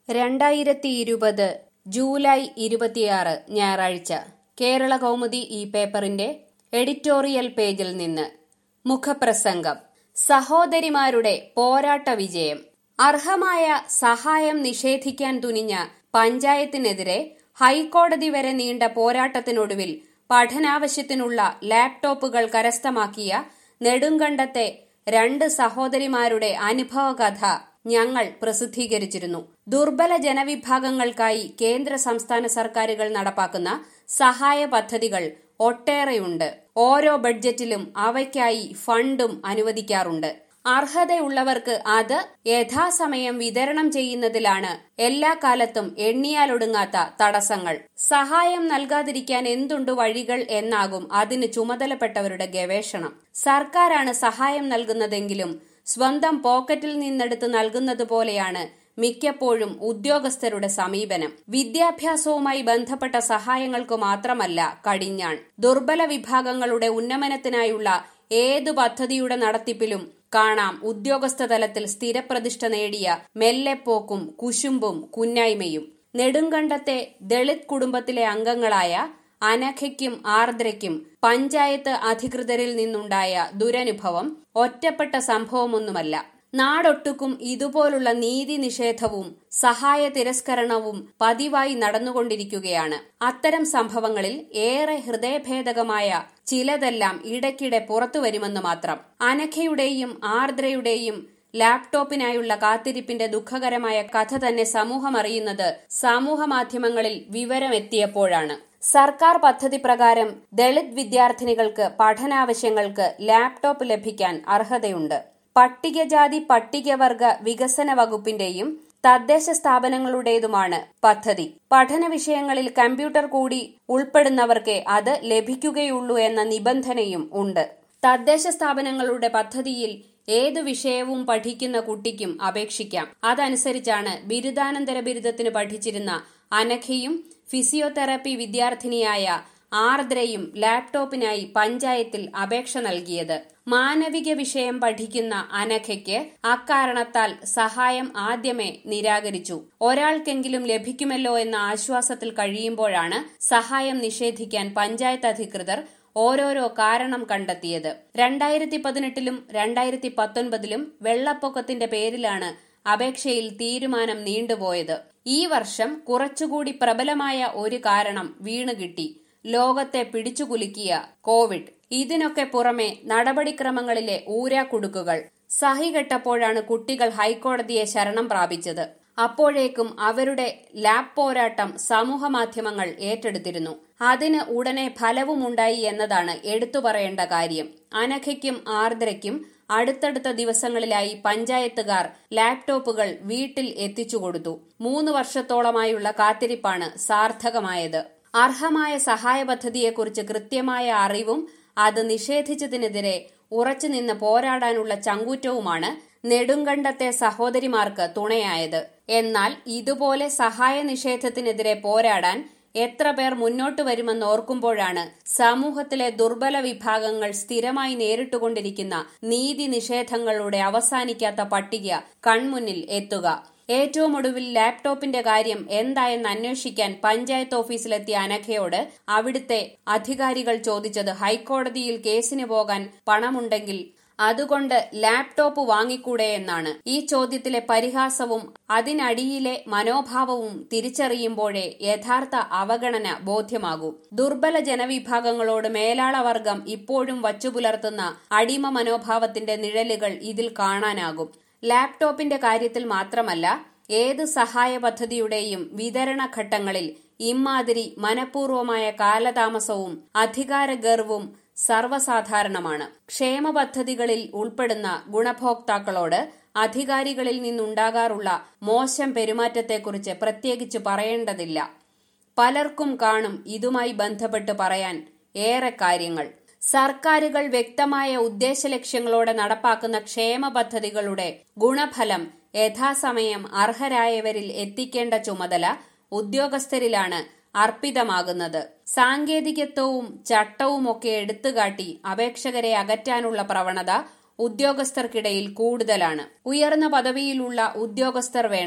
രണ്ടായിരത്തി ഇരുപത് ജൂലൈ ഇരുപത്തിയാറ് ഞായറാഴ്ച കേരള കൗമുദി ഈ പേപ്പറിന്റെ എഡിറ്റോറിയൽ പേജിൽ നിന്ന് മുഖപ്രസംഗം സഹോദരിമാരുടെ പോരാട്ട വിജയം അർഹമായ സഹായം നിഷേധിക്കാൻ തുനിഞ്ഞ പഞ്ചായത്തിനെതിരെ ഹൈക്കോടതി വരെ നീണ്ട പോരാട്ടത്തിനൊടുവിൽ പഠനാവശ്യത്തിനുള്ള ലാപ്ടോപ്പുകൾ കരസ്ഥമാക്കിയ നെടുങ്കണ്ടത്തെ രണ്ട് സഹോദരിമാരുടെ അനുഭവകഥ ഞങ്ങൾ പ്രസിദ്ധീകരിച്ചിരുന്നു ദുർബല ജനവിഭാഗങ്ങൾക്കായി കേന്ദ്ര സംസ്ഥാന സർക്കാരുകൾ നടപ്പാക്കുന്ന സഹായ പദ്ധതികൾ ഒട്ടേറെയുണ്ട് ഓരോ ബഡ്ജറ്റിലും അവയ്ക്കായി ഫണ്ടും അനുവദിക്കാറുണ്ട് അർഹതയുള്ളവർക്ക് അത് യഥാസമയം വിതരണം ചെയ്യുന്നതിലാണ് എല്ലാ കാലത്തും എണ്ണിയാലൊടുങ്ങാത്ത തടസ്സങ്ങൾ സഹായം നൽകാതിരിക്കാൻ എന്തുണ്ട് വഴികൾ എന്നാകും അതിന് ചുമതലപ്പെട്ടവരുടെ ഗവേഷണം സർക്കാരാണ് സഹായം നൽകുന്നതെങ്കിലും സ്വന്തം പോക്കറ്റിൽ നിന്നെടുത്ത് നൽകുന്നത് പോലെയാണ് മിക്കപ്പോഴും ഉദ്യോഗസ്ഥരുടെ സമീപനം വിദ്യാഭ്യാസവുമായി ബന്ധപ്പെട്ട സഹായങ്ങൾക്ക് മാത്രമല്ല കടിഞ്ഞാൺ ദുർബല വിഭാഗങ്ങളുടെ ഉന്നമനത്തിനായുള്ള ഏതു പദ്ധതിയുടെ നടത്തിപ്പിലും കാണാം ഉദ്യോഗസ്ഥ തലത്തിൽ സ്ഥിരപ്രതിഷ്ഠ നേടിയ മെല്ലെപ്പോക്കും കുശുമ്പും കുന്നായ്മയും നെടുങ്കണ്ടത്തെ ദളിത് കുടുംബത്തിലെ അംഗങ്ങളായ അനഘയ്ക്കും ആർദ്രയ്ക്കും പഞ്ചായത്ത് അധികൃതരിൽ നിന്നുണ്ടായ ദുരനുഭവം ഒറ്റപ്പെട്ട സംഭവമൊന്നുമല്ല നാടൊട്ടുക്കും ഇതുപോലുള്ള നീതി നിഷേധവും സഹായ തിരസ്കരണവും പതിവായി നടന്നുകൊണ്ടിരിക്കുകയാണ് അത്തരം സംഭവങ്ങളിൽ ഏറെ ഹൃദയഭേദകമായ ചിലതെല്ലാം ഇടയ്ക്കിടെ പുറത്തുവരുമെന്ന് മാത്രം അനഘയുടെയും ആർദ്രയുടെയും ലാപ്ടോപ്പിനായുള്ള കാത്തിരിപ്പിന്റെ ദുഃഖകരമായ കഥ തന്നെ സമൂഹം അറിയുന്നത് സമൂഹ മാധ്യമങ്ങളിൽ വിവരമെത്തിയപ്പോഴാണ് സർക്കാർ പദ്ധതി പ്രകാരം ദളിത് വിദ്യാർത്ഥിനികൾക്ക് പഠനാവശ്യങ്ങൾക്ക് ലാപ്ടോപ്പ് ലഭിക്കാൻ അർഹതയുണ്ട് പട്ടികജാതി പട്ടികവർഗ വികസന വകുപ്പിന്റെയും തദ്ദേശ സ്ഥാപനങ്ങളുടേതുമാണ് പദ്ധതി പഠന വിഷയങ്ങളിൽ കമ്പ്യൂട്ടർ കൂടി ഉൾപ്പെടുന്നവർക്ക് അത് ലഭിക്കുകയുള്ളൂ എന്ന നിബന്ധനയും ഉണ്ട് തദ്ദേശ സ്ഥാപനങ്ങളുടെ പദ്ധതിയിൽ ഏതു വിഷയവും പഠിക്കുന്ന കുട്ടിക്കും അപേക്ഷിക്കാം അതനുസരിച്ചാണ് ബിരുദാനന്തര ബിരുദത്തിന് പഠിച്ചിരുന്ന അനഘയും ഫിസിയോതെറാപ്പി വിദ്യാർത്ഥിനിയായ ആർദ്രയും ലാപ്ടോപ്പിനായി പഞ്ചായത്തിൽ അപേക്ഷ നൽകിയത് മാനവിക വിഷയം പഠിക്കുന്ന അനഘയ്ക്ക് അക്കാരണത്താൽ സഹായം ആദ്യമേ നിരാകരിച്ചു ഒരാൾക്കെങ്കിലും ലഭിക്കുമല്ലോ എന്ന ആശ്വാസത്തിൽ കഴിയുമ്പോഴാണ് സഹായം നിഷേധിക്കാൻ പഞ്ചായത്ത് അധികൃതർ ഓരോരോ കാരണം കണ്ടെത്തിയത് രണ്ടായിരത്തി പതിനെട്ടിലും രണ്ടായിരത്തി പത്തൊൻപതിലും വെള്ളപ്പൊക്കത്തിന്റെ പേരിലാണ് അപേക്ഷയിൽ തീരുമാനം നീണ്ടുപോയത് ഈ വർഷം കുറച്ചുകൂടി പ്രബലമായ ഒരു കാരണം വീണുകിട്ടി ലോകത്തെ പിടിച്ചുകുലുക്കിയ കോവിഡ് ഇതിനൊക്കെ പുറമെ നടപടിക്രമങ്ങളിലെ ഊരാക്കുടുക്കുകൾ സഹികെട്ടപ്പോഴാണ് കുട്ടികൾ ഹൈക്കോടതിയെ ശരണം പ്രാപിച്ചത് അപ്പോഴേക്കും അവരുടെ ലാബ് പോരാട്ടം സമൂഹ മാധ്യമങ്ങൾ ഏറ്റെടുത്തിരുന്നു അതിന് ഉടനെ ഫലവുമുണ്ടായി എന്നതാണ് എടുത്തു പറയേണ്ട കാര്യം അനഘയ്ക്കും ആർദ്രയ്ക്കും അടുത്തടുത്ത ദിവസങ്ങളിലായി പഞ്ചായത്തുകാർ ലാപ്ടോപ്പുകൾ വീട്ടിൽ എത്തിച്ചുകൊടുത്തു മൂന്ന് വർഷത്തോളമായുള്ള കാത്തിരിപ്പാണ് സാർത്ഥകമായത് അർഹമായ സഹായ പദ്ധതിയെക്കുറിച്ച് കൃത്യമായ അറിവും അത് നിഷേധിച്ചതിനെതിരെ ഉറച്ചുനിന്ന് പോരാടാനുള്ള ചങ്കൂറ്റവുമാണ് നെടുങ്കണ്ടത്തെ സഹോദരിമാർക്ക് തുണയായത് എന്നാൽ ഇതുപോലെ സഹായ നിഷേധത്തിനെതിരെ പോരാടാൻ എത്ര പേർ മുന്നോട്ട് വരുമെന്ന് ഓർക്കുമ്പോഴാണ് സമൂഹത്തിലെ ദുർബല വിഭാഗങ്ങൾ സ്ഥിരമായി നേരിട്ടുകൊണ്ടിരിക്കുന്ന നീതി നിഷേധങ്ങളുടെ അവസാനിക്കാത്ത പട്ടിക കൺമുന്നിൽ എത്തുക ഏറ്റവും ഒടുവിൽ ലാപ്ടോപ്പിന്റെ കാര്യം എന്തായെന്ന് അന്വേഷിക്കാൻ പഞ്ചായത്ത് ഓഫീസിലെത്തിയ അനഘയോട് അവിടുത്തെ അധികാരികൾ ചോദിച്ചത് ഹൈക്കോടതിയിൽ കേസിന് പോകാൻ പണമുണ്ടെങ്കിൽ അതുകൊണ്ട് ലാപ്ടോപ്പ് വാങ്ങിക്കൂടെ എന്നാണ് ഈ ചോദ്യത്തിലെ പരിഹാസവും അതിനടിയിലെ മനോഭാവവും തിരിച്ചറിയുമ്പോഴേ യഥാർത്ഥ അവഗണന ബോധ്യമാകൂ ദുർബല ജനവിഭാഗങ്ങളോട് മേലാളവർഗം ഇപ്പോഴും വച്ചുപുലർത്തുന്ന അടിമ മനോഭാവത്തിന്റെ നിഴലുകൾ ഇതിൽ കാണാനാകും ലാപ്ടോപ്പിന്റെ കാര്യത്തിൽ മാത്രമല്ല ഏത് സഹായ പദ്ധതിയുടെയും വിതരണ ഘട്ടങ്ങളിൽ ഇമ്മാതിരി മനഃപൂർവമായ കാലതാമസവും അധികാരഗർവും സർവ്വസാധാരണമാണ് ക്ഷേമ പദ്ധതികളിൽ ഉൾപ്പെടുന്ന ഗുണഭോക്താക്കളോട് അധികാരികളിൽ നിന്നുണ്ടാകാറുള്ള മോശം പെരുമാറ്റത്തെക്കുറിച്ച് പ്രത്യേകിച്ച് പറയേണ്ടതില്ല പലർക്കും കാണും ഇതുമായി ബന്ധപ്പെട്ട് പറയാൻ ഏറെ കാര്യങ്ങൾ സർക്കാരുകൾ വ്യക്തമായ ഉദ്ദേശലക്ഷ്യങ്ങളോടെ നടപ്പാക്കുന്ന ക്ഷേമ പദ്ധതികളുടെ ഗുണഫലം യഥാസമയം അർഹരായവരിൽ എത്തിക്കേണ്ട ചുമതല ഉദ്യോഗസ്ഥരിലാണ് അർപ്പിതമാകുന്നത് സാങ്കേതികത്വവും ചട്ടവുമൊക്കെ എടുത്തുകാട്ടി അപേക്ഷകരെ അകറ്റാനുള്ള പ്രവണത ഉദ്യോഗസ്ഥർക്കിടയിൽ കൂടുതലാണ് ഉയർന്ന പദവിയിലുള്ള ഉദ്യോഗസ്ഥർ വേണം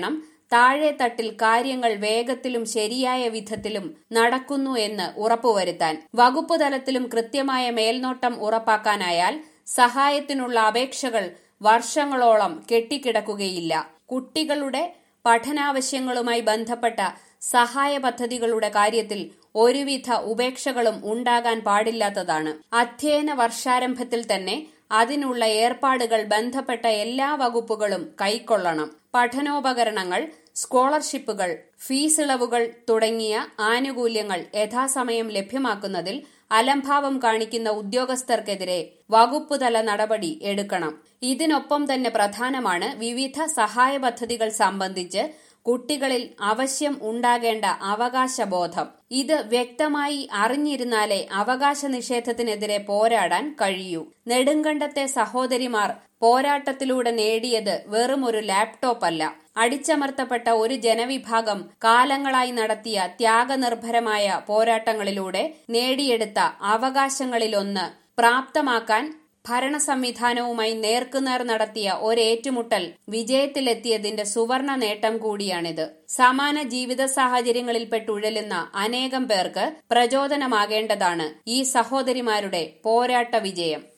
താഴെത്തട്ടിൽ കാര്യങ്ങൾ വേഗത്തിലും ശരിയായ വിധത്തിലും നടക്കുന്നു എന്ന് ഉറപ്പുവരുത്താൻ വകുപ്പ് തലത്തിലും കൃത്യമായ മേൽനോട്ടം ഉറപ്പാക്കാനായാൽ സഹായത്തിനുള്ള അപേക്ഷകൾ വർഷങ്ങളോളം കെട്ടിക്കിടക്കുകയില്ല കുട്ടികളുടെ പഠനാവശ്യങ്ങളുമായി ബന്ധപ്പെട്ട സഹായ പദ്ധതികളുടെ കാര്യത്തിൽ ഒരുവിധ ഉപേക്ഷകളും ഉണ്ടാകാൻ പാടില്ലാത്തതാണ് അധ്യയന വർഷാരംഭത്തിൽ തന്നെ അതിനുള്ള ഏർപ്പാടുകൾ ബന്ധപ്പെട്ട എല്ലാ വകുപ്പുകളും കൈക്കൊള്ളണം പഠനോപകരണങ്ങൾ സ്കോളർഷിപ്പുകൾ ഫീസ് ഇളവുകൾ തുടങ്ങിയ ആനുകൂല്യങ്ങൾ യഥാസമയം ലഭ്യമാക്കുന്നതിൽ അലംഭാവം കാണിക്കുന്ന ഉദ്യോഗസ്ഥർക്കെതിരെ വകുപ്പുതല നടപടി എടുക്കണം ഇതിനൊപ്പം തന്നെ പ്രധാനമാണ് വിവിധ സഹായ പദ്ധതികൾ സംബന്ധിച്ച് കുട്ടികളിൽ അവശ്യം ഉണ്ടാകേണ്ട അവകാശബോധം ഇത് വ്യക്തമായി അറിഞ്ഞിരുന്നാലേ അവകാശ നിഷേധത്തിനെതിരെ പോരാടാൻ കഴിയൂ നെടുങ്കണ്ടത്തെ സഹോദരിമാർ പോരാട്ടത്തിലൂടെ നേടിയത് വെറും ഒരു ലാപ്ടോപ്പ് അല്ല അടിച്ചമർത്തപ്പെട്ട ഒരു ജനവിഭാഗം കാലങ്ങളായി നടത്തിയ ത്യാഗനിർഭരമായ പോരാട്ടങ്ങളിലൂടെ നേടിയെടുത്ത അവകാശങ്ങളിലൊന്ന് പ്രാപ്തമാക്കാൻ ഭരണ സംവിധാനവുമായി നേർക്കുനേർ നടത്തിയ ഒരേറ്റുമുട്ടൽ വിജയത്തിലെത്തിയതിന്റെ സുവർണ നേട്ടം കൂടിയാണിത് സമാന ജീവിത സാഹചര്യങ്ങളിൽപ്പെട്ടുഴലുന്ന അനേകം പേർക്ക് പ്രചോദനമാകേണ്ടതാണ് ഈ സഹോദരിമാരുടെ പോരാട്ട വിജയം